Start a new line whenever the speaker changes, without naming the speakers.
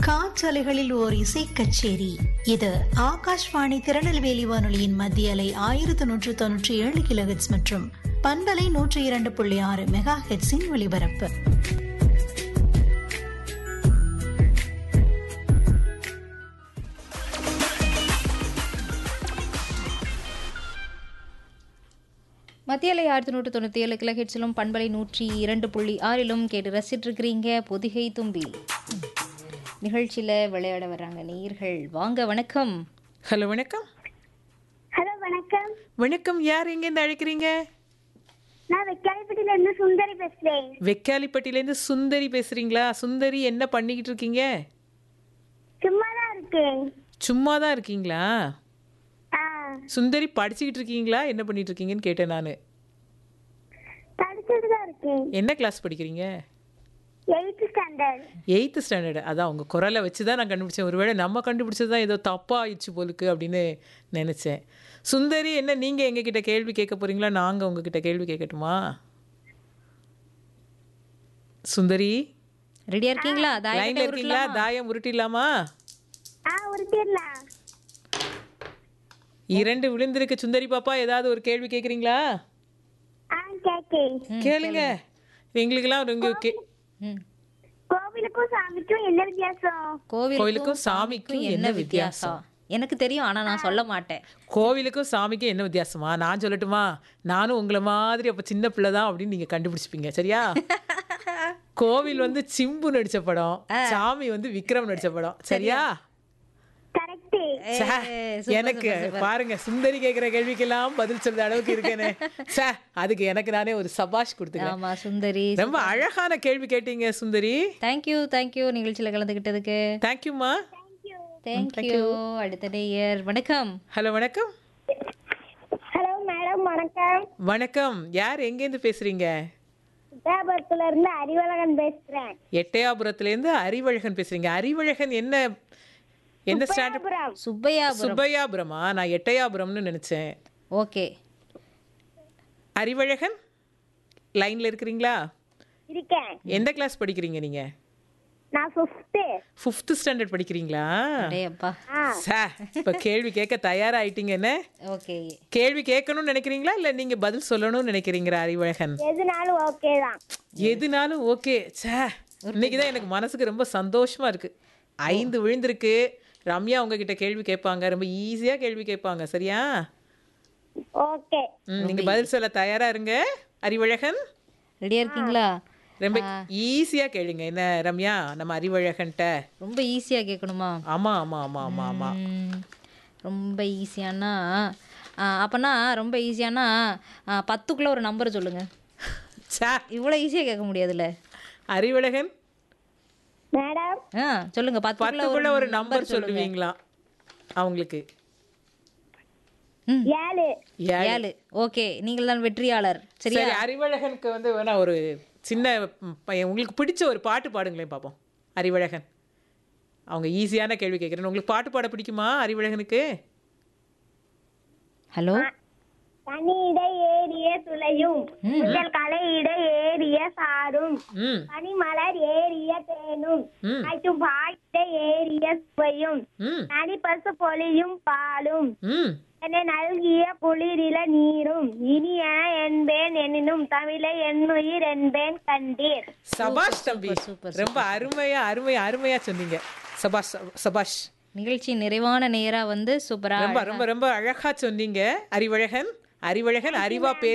காற்றலைகளில் ஓர் இசை கச்சேரி இது ஆகாஷ்வாணி திருநெல்வேலி வானொலியின் மத்திய அலை ஆயிரத்து நூற்று தொன்னூற்றி ஏழு கிலோஹெட்ஸ் மற்றும் பண்பலை நூற்றி இரண்டு புள்ளி ஆறு மெகா ஹெட்ஸின் ஒலிபரப்பு
மத்திய அலை ஆயிரத்தி நூற்று தொண்ணூற்றி ஏழு கிலோஹெட்ஸிலும் பண்பலை நூற்றி இரண்டு புள்ளி ஆறிலும் கேட்டு ரசிச்சிட்டு இருக்கிறீங்க பொதிகை தும்பி நிகழ்ச்சியில் விளையாட வர்றாங்க நேயர்கள் வாங்க வணக்கம்
ஹலோ வணக்கம்
ஹலோ வணக்கம்
வணக்கம் யார் எங்கேருந்து அழைக்கிறீங்க
நான் வெக்காலிப்பட்டியில இருந்து சுந்தரி பேசுறேன்
வெக்காலிப்பட்டியிலேருந்து சுந்தரி பேசுறீங்களா சுந்தரி என்ன பண்ணிக்கிட்டு இருக்கீங்க
சும்மா தான் இருக்கேன்
சும்மா தான் இருக்கீங்களா
ஆ
சுந்தரி படிச்சுக்கிட்டு இருக்கீங்களா என்ன பண்ணிட்டு இருக்கீங்கன்னு கேட்டேன் நான்
படிச்சுட்டு தான் இருக்கேன்
என்ன கிளாஸ் படிக்கிறீங்க
எயித்து ஸ்டாண்டர்ட்
எயித்து ஸ்டாண்டர்டு அதான் உங்கள் குரலை வச்சு தான் நான் கண்டுபிடிச்சேன் ஒருவேளை நம்ம கண்டுபிடிச்சது தான் ஏதோ தப்பாக ஆயிடுச்சு போலுக்கு அப்படின்னு நினச்சேன் சுந்தரி என்ன நீங்கள் எங்ககிட்ட கேள்வி கேட்க போகிறீங்களா நாங்கள் உங்ககிட்ட கேள்வி கேட்கட்டுமா சுந்தரி
ரெடியா இருக்கீங்களா தாயக்கட்டை
லைனில் இருக்கீங்களா
உருட்டலாமா?
தாயம் உருட்டிடலாமா
ஆ உருட்டிடலாம்
இரண்டு விழுந்திருக்கு சுந்தரி பாப்பா ஏதாவது ஒரு கேள்வி கேட்குறீங்களா
ஆ கேக்கேன்
கேளுங்க எங்களுக்கெல்லாம் உங்க கே-
ம்.
கோவிலுக்கும் சாமிக்கும் என்ன வித்தியாசம்
கோவிலுக்கும்
கோவிலுக்கும் சாமிக்கும் என்ன வித்தியாசம்
எனக்கு தெரியும் ஆனா நான் சொல்ல மாட்டேன்
கோவிலுக்கும் சாமிக்கும் என்ன வித்தியாசமா நான் சொல்லட்டுமா நானும் உங்களை மாதிரி அப்போ சின்ன பிள்ளை தான் அப்படின்னு நீங்கள் கண்டுபிடிச்சிப்பீங்க சரியா கோவில் வந்து சிம்பு நடிச்ச படம் சாமி வந்து விக்ரம் நடிச்ச படம் சரியா
கரெக்ட்
சே,
ஏய், super,
எனக்கு
super, super.
பாருங்க சுந்தரி கேட்குற கேள்விக்கெல்லாம் பதில் சொல்ற அளவுக்கு இருக்கேனே சே அதுக்கு எனக்கு நானே ஒரு சபாஷ் கொடுத்துக்கிறேன்
ஆமா சுந்தரி
ரொம்ப அழகான கேள்வி கேட்டீங்க சுந்தரி
தேங்க்யூ தேங்க்யூ நிகழ்ச்சியில கலந்துக்கிட்டதுக்கு
தேங்க்யூம்மா
தேங்க்யூ அடுத்த நேயர் வணக்கம்
ஹலோ வணக்கம்
ஹலோ மேடம் வணக்கம்
வணக்கம் யார் எங்கேருந்து பேசுறீங்க
வியாபாரத்துல இருந்து அறிவழகன் பேசுறேன்
எட்டயாபுரத்துலேருந்து அறிவழகன் பேசுறீங்க அறிவழகன் என்ன எந்த ஸ்டாண்டர்ட்
அப்புறம்
சுப்பையா
சுப்பையாபுரமா நான் எட்டயாபுரம்னு நினைச்சேன்
ஓகே
அறிவழகன் லைன்ல இருக்கிறீங்களா
இருக்கேன்
எந்த கிளாஸ் படிக்கிறீங்க நீங்க
நான் ஃபிஃப்த்து
ஃபிஃப்த் ஸ்டாண்டர்ட் படிக்கிறீங்களா
அடேப்பா
சே இப்போ கேள்வி கேட்க தயாராயிட்டீங்க என்ன
ஓகே
கேள்வி கேட்கணும்னு நினைக்கிறீங்களா இல்லை நீங்க பதில் சொல்லணும்னு நினைக்கிறீங்களா அறிவழகன்
எதுனாலும் ஓகே தான்
எதுனாலும் ஓகே சே இன்னைக்கு தான் எனக்கு மனசுக்கு ரொம்ப சந்தோஷமா இருக்கு ஐந்து விழுந்திருக்கு ரம்யா உங்ககிட்ட கேள்வி கேட்பாங்க ரொம்ப ஈஸியா கேள்வி கேட்பாங்க சரியா
ஓகே
ம், நீங்க பதில் சொல்ல தயாரா இருங்க அறிவழகன்
ரெடியா இருக்கீங்களா
ரொம்ப ஈஸியா கேளுங்க என்ன ரம்யா நம்ம அறிவழகன்ட்ட
ரொம்ப ஈஸியா கேட்கணுமா
ஆமா ஆமா ஆமா ஆமா ஆமா
ம், ரொம்ப ஈஸியானா அப்போனா ரொம்ப ஈஸியானா ஆ, பத்துக்குள்ள ஒரு நம்பர் சொல்லுங்க
சே
இவ்வளோ ஈஸியாக கேட்க முடியாதுல்ல
அறிவழகன்
மேடம்
ஆ சொல்லுங்க பத்துக்குள்ள
பத்துக்குள்ள ஒரு நம்பர் சொல்லுவீங்களா அவங்களுக்கு
ம்.
ஏழு
ஏழு.
ஏழு ஓகே நீங்கள் தான் வெற்றியாளர் சரியா
சரி அறிவழகனுக்கு வந்து வேணா ஒரு சின்ன ம், பையன் உங்களுக்கு பிடிச்ச ஒரு பாட்டு பாடுங்களேன் பார்ப்போம் அறிவழகன் அவங்க ஈஸியான கேள்வி கேட்குறேன் உங்களுக்கு பாட்டு பாட பிடிக்குமா அறிவழகனுக்கு
ஹலோ
பனியிட ஏறிய துளையும் முதல் கலையிட ஏறிய சாரும்
ம்
பனிமலர் ஏறிய தேனும்
ம்
காய்ச்சும் பாய்த்த ஏறிய சுவையும்
ம்
நனி பசு பொழியும் பாலும்
ம்
என்னை நல்கிய குளிரில நீரும் இனிய என்பேன் எனினும் தமிழை என்னுயிர் என்பேன் கண்டீர்
சபாஷ் தம்பி
சூப்பர்,
ரொம்ப அருமையா அருமையா அருமையா சொன்னீங்க சபாஷ் சபாஷ்
நிகழ்ச்சி நிறைவான நேரா வந்து சூப்பரா
ரொம்ப ரொம்ப ரொம்ப அழகா சொன்னீங்க அறிவழகன் அறிவழகன் அறிவா பேச